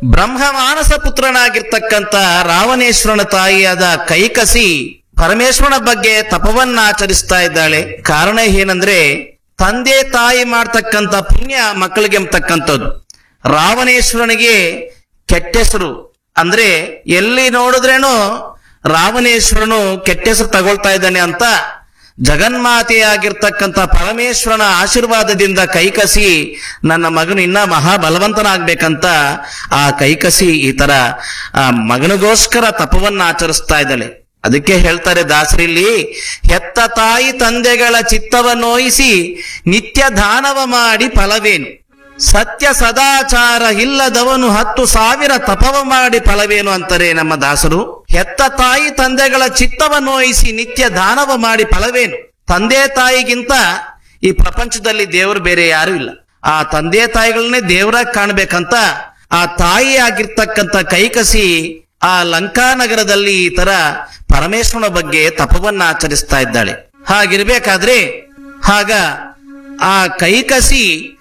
ಬ್ರಹ್ಮ ಮಾನಸ ಪುತ್ರನಾಗಿರ್ತಕ್ಕಂಥ ರಾವಣೇಶ್ವರನ ತಾಯಿಯಾದ ಕೈಕಸಿ ಪರಮೇಶ್ವರನ ಬಗ್ಗೆ ತಪವನ್ನ ಆಚರಿಸ್ತಾ ಇದ್ದಾಳೆ ಕಾರಣ ಏನಂದ್ರೆ ತಂದೆ ತಾಯಿ ಮಾಡ್ತಕ್ಕಂಥ ಪುಣ್ಯ ಮಕ್ಕಳಿಗೆ ಎಂಬತಕ್ಕಂಥದ್ದು ರಾವಣೇಶ್ವರನಿಗೆ ಕೆಟ್ಟ ಹೆಸರು ಅಂದ್ರೆ ಎಲ್ಲಿ ನೋಡಿದ್ರೇನು ರಾವಣೇಶ್ವರನು ಕೆಟ್ಟ ಹೆಸರು ತಗೊಳ್ತಾ ಇದ್ದಾನೆ ಅಂತ ಜಗನ್ಮಾತೆಯಾಗಿರ್ತಕ್ಕಂಥ ಪರಮೇಶ್ವರನ ಆಶೀರ್ವಾದದಿಂದ ಕೈಕಸಿ ನನ್ನ ಮಗನು ಇನ್ನ ಮಹಾಬಲವಂತನಾಗ್ಬೇಕಂತ ಆ ಕೈಕಸಿ ಈ ತರ ಆ ಮಗನಿಗೋಸ್ಕರ ತಪವನ್ನ ಆಚರಿಸ್ತಾ ಇದ್ದಾಳೆ ಅದಕ್ಕೆ ಹೇಳ್ತಾರೆ ದಾಸರಿಲ್ಲಿ ಹೆತ್ತ ತಾಯಿ ತಂದೆಗಳ ಚಿತ್ತವ ನೋಯಿಸಿ ನಿತ್ಯ ದಾನವ ಮಾಡಿ ಫಲವೇನು ಸತ್ಯ ಸದಾಚಾರ ಇಲ್ಲದವನು ಹತ್ತು ಸಾವಿರ ತಪವ ಮಾಡಿ ಫಲವೇನು ಅಂತಾರೆ ನಮ್ಮ ದಾಸರು ಹೆತ್ತ ತಾಯಿ ತಂದೆಗಳ ಚಿತ್ತವ ನೋಯಿಸಿ ನಿತ್ಯ ದಾನವ ಮಾಡಿ ಫಲವೇನು ತಂದೆ ತಾಯಿಗಿಂತ ಈ ಪ್ರಪಂಚದಲ್ಲಿ ದೇವರು ಬೇರೆ ಯಾರು ಇಲ್ಲ ಆ ತಂದೆ ತಾಯಿಗಳನ್ನೇ ದೇವರಾಗಿ ಕಾಣ್ಬೇಕಂತ ಆ ತಾಯಿ ಆಗಿರ್ತಕ್ಕಂಥ ಕೈಕಸಿ ಆ ಲಂಕಾನಗರದಲ್ಲಿ ಈ ತರ ಪರಮೇಶ್ವರನ ಬಗ್ಗೆ ತಪವನ್ನ ಆಚರಿಸ್ತಾ ಇದ್ದಾಳೆ ಹಾಗಿರ್ಬೇಕಾದ್ರೆ ಆಗ ಆ ಕೈಕಸಿ